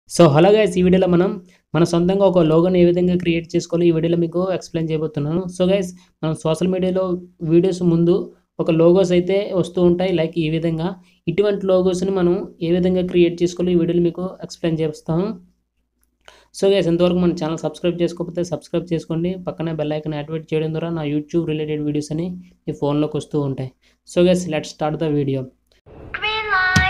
So hello guys ఈ వీడియోలో మనం మన సొంతంగా ఒక లోగోని ఏ విధంగా క్రియేట్ చేసుకోవాలో ఈ వీడియోలో మీకు ఎక్స్ప్లెయిన్ చేయబోతున్నాను సో గైస్ మనం సోషల్ మీడియాలో వీడియోస్ ముందు ఒక లోగోస్ అయితే వస్తూ ఉంటాయి లైక్ ఈ విధంగా ఇటువంటి లోగోస్ని మనం ఏ విధంగా క్రియేట్ చేసుకోవాలో ఈ వీడియోలో మీకు ఎక్స్ప్లెయిన్ చేస్తాను సో గైస్ ఎంతవరకు మన ఛానల్ సబ్స్క్రైబ్ చేసుకోకపోతే సబ్స్క్రైబ్ చేసుకోండి పక్కనే బెల్ ఐకన్ యాక్టివేట్ చేయడం ద్వారా నా యూట్యూబ్ రిలేటెడ్ వీడియోస్ అని మీ ఫోన్లోకి వస్తూ ఉంటాయి so guys let start the video Green light.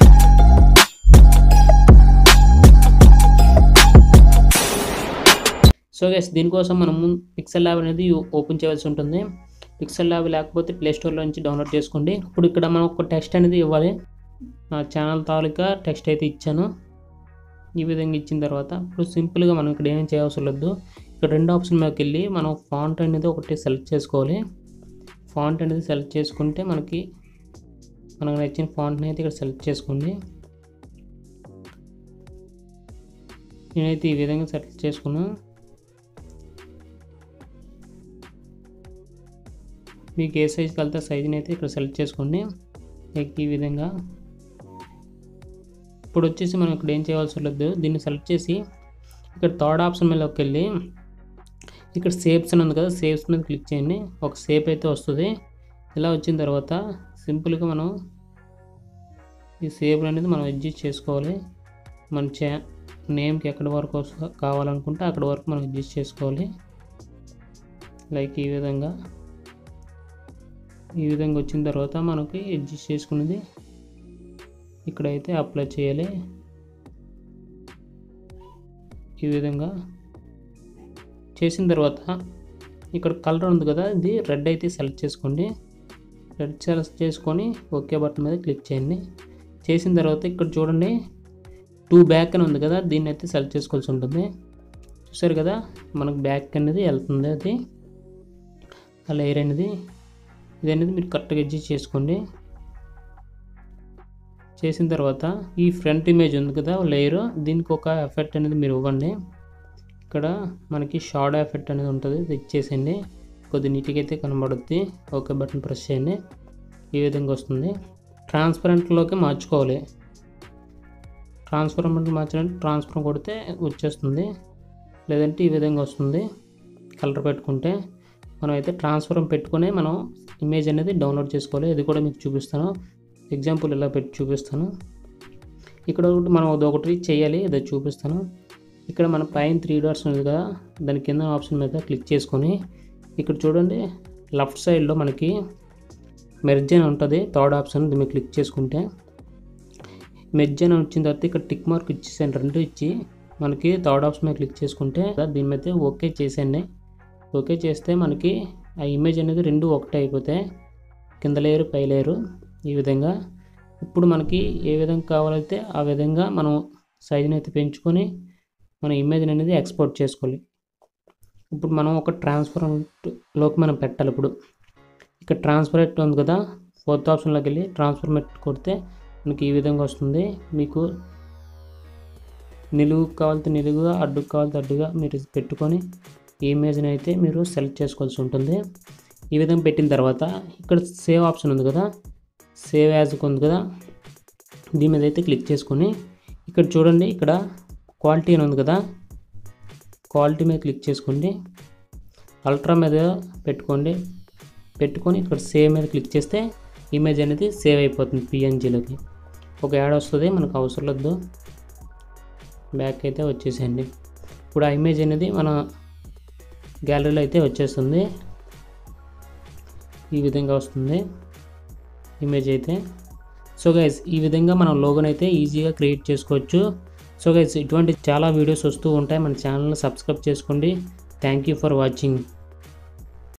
So guys దీనికోసం మనం పిక్సెల్ ల్యాబ్ అనేది ఓపెన్ చేయవలసి ఉంటుంది పిక్సెల్ ల్యాబ్ లేకపోతే ప్లే స్టోర్లో నుంచి డౌన్లోడ్ చేసుకోండి ఇప్పుడు ఇక్కడ మనం ఒక టెక్స్ట్ అనేది ఇవ్వాలి నా ఛానల్ తాలూకా టెక్స్ట్ అయితే ఇచ్చాను ఈ విధంగా ఇచ్చిన తర్వాత ఇప్పుడు సింపుల్గా మనం ఇక్కడ ఏం చేయవసరం లేదు ఇక్కడ రెండు ఆప్షన్ మీదకి వెళ్ళి మనం ఫాంట్ అనేది ఒకటి సెలెక్ట్ చేసుకోవాలి ఫాంట్ అనేది సెలెక్ట్ చేసుకుంటే మనకి మనకు నచ్చిన ఫాంట్ని అయితే ఇక్కడ సెలెక్ట్ చేసుకోండి నేనైతే ఈ విధంగా సెలెక్ట్ చేసుకున్నాను మీకు ఏ సైజ్కి వెళ్తే సైజుని అయితే ఇక్కడ సెలెక్ట్ చేసుకోండి లైక్ ఈ విధంగా ఇప్పుడు వచ్చేసి మనం ఇక్కడ ఏం చేయవలసి లేదు దీన్ని సెలెక్ట్ చేసి ఇక్కడ థర్డ్ ఆప్షన్ మీదకి వెళ్ళి ఇక్కడ సేప్స్ అని ఉంది కదా సేప్స్ మీద క్లిక్ చేయండి ఒక సేప్ అయితే వస్తుంది ఇలా వచ్చిన తర్వాత సింపుల్గా మనం ఈ సేప్ అనేది మనం అడ్జస్ట్ చేసుకోవాలి మన చే నేమ్కి ఎక్కడి వరకు వస్త- కావాలనుకుంటే అక్కడ వరకు మనం అడ్జస్ట్ చేసుకోవాలి లైక్ ఈ విధంగా ఈ విధంగా వచ్చిన తర్వాత మనకి అడ్జస్ట్ చేసుకున్నది ఇక్కడైతే అప్లై చేయాలి ఈ విధంగా చేసిన తర్వాత ఇక్కడ కలర్ ఉంది కదా ఇది రెడ్ అయితే సెలెక్ట్ చేసుకోండి రెడ్ సెలెక్ట్ చేసుకొని ఓకే బటన్ మీద క్లిక్ చేయండి చేసిన తర్వాత ఇక్కడ చూడండి టూ బ్యాక్ అని ఉంది కదా దీన్ని అయితే సెలెక్ట్ చేసుకోవాల్సి ఉంటుంది చూసారు కదా మనకు బ్యాక్ అనేది వెళ్తుంది అది ఆ లేయర్ అనేది ఇది అనేది మీరు కరెక్ట్గా అడ్జస్ట్ చేసుకోండి చేసిన తర్వాత ఈ ఫ్రంట్ ఇమేజ్ ఉంది కదా లేయర్ దీనికి ఒక ఎఫెక్ట్ అనేది మీరు ఇవ్వండి ఇక్కడ మనకి షాడో ఎఫెక్ట్ అనేది ఉంటుంది ఇది ఇచ్చేసేయండి కొద్ది నీట్గా అయితే కనబడుద్ది ఓకే బటన్ ప్రెస్ చేయండి ఈ విధంగా వస్తుంది ట్రాన్స్పరెంట్లోకి మార్చుకోవాలి ట్రాన్స్ఫర్మెంట్ మార్చాలంటే ట్రాన్స్ఫర్ కొడితే వచ్చేస్తుంది లేదంటే ఈ విధంగా వస్తుంది కలర్ పెట్టుకుంటే మనం అయితే ట్రాన్స్ఫరం పెట్టుకొని మనం ఇమేజ్ అనేది డౌన్లోడ్ చేసుకోవాలి ఇది కూడా మీకు చూపిస్తాను ఎగ్జాంపుల్ ఇలా పెట్టి చూపిస్తాను ఇక్కడ ఒకటి మనం అదొకటి చేయాలి ఇది చూపిస్తాను ఇక్కడ మన పైన త్రీ డాట్స్ ఉంది కదా దాని కింద ఆప్షన్ మీద క్లిక్ చేసుకొని ఇక్కడ చూడండి లెఫ్ట్ సైడ్లో మనకి మెర్జ్ అని ఉంటుంది థర్డ్ ఆప్షన్ దీన్ని మీరు క్లిక్ చేసుకుంటే మెర్జ్ అని వచ్చిన తర్వాత ఇక్కడ టిక్ మార్క్ ఇచ్చేసాను రెండు ఇచ్చి మనకి థర్డ్ ఆప్షన్ మీద క్లిక్ చేసుకుంటే దీని మీద ఓకే చేసేయండి ఓకే చేస్తే మనకి ఆ ఇమేజ్ అనేది రెండు ఒకటే అయిపోతాయి కింద లేయరు పై లేయరు ఈ విధంగా ఇప్పుడు మనకి ఏ విధంగా కావాలైతే ఆ విధంగా మనం సైజుని అయితే పెంచుకొని మన ఇమేజ్ అనేది ఎక్స్పోర్ట్ చేసుకోవాలి ఇప్పుడు మనం ఒక ట్రాన్స్ఫర్లోకి మనం పెట్టాలి ఇప్పుడు ఇక్కడ ట్రాన్స్ఫరెట్ ఉంది కదా ఫోర్త్ ఆప్షన్లోకి వెళ్ళి ట్రాన్స్ఫర్మేట్ కొడితే మనకి ఈ విధంగా వస్తుంది మీకు నిలువు కావాలితే నిలువుగా అడ్డుకు కావాలితే అడ్డుగా మీరు పెట్టుకొని ఈ ఇమేజ్ని అయితే మీరు సెలెక్ట్ చేసుకోవాల్సి ఉంటుంది ఈ విధంగా పెట్టిన తర్వాత ఇక్కడ సేవ్ ఆప్షన్ ఉంది కదా సేవ్ యాజ్ ఉంది కదా దీని మీద అయితే క్లిక్ చేసుకొని ఇక్కడ చూడండి ఇక్కడ క్వాలిటీ అని ఉంది కదా క్వాలిటీ మీద క్లిక్ చేసుకోండి అల్ట్రా మీద పెట్టుకోండి పెట్టుకొని ఇక్కడ సేవ్ మీద క్లిక్ చేస్తే ఇమేజ్ అనేది సేవ్ అయిపోతుంది పిఎన్జీలోకి ఒక యాడ్ వస్తుంది మనకు అవసరం లేదు బ్యాక్ అయితే వచ్చేసేయండి ఇప్పుడు ఆ ఇమేజ్ అనేది మన గ్యాలరీలో అయితే వచ్చేస్తుంది ఈ విధంగా వస్తుంది ఇమేజ్ అయితే సో గైస్ ఈ విధంగా మనం లోగోని అయితే ఈజీగా క్రియేట్ చేసుకోవచ్చు సో గైస్ ఇటువంటి చాలా వీడియోస్ వస్తూ ఉంటాయి మన ఛానల్ని సబ్స్క్రైబ్ చేసుకోండి థ్యాంక్ యూ ఫర్ వాచింగ్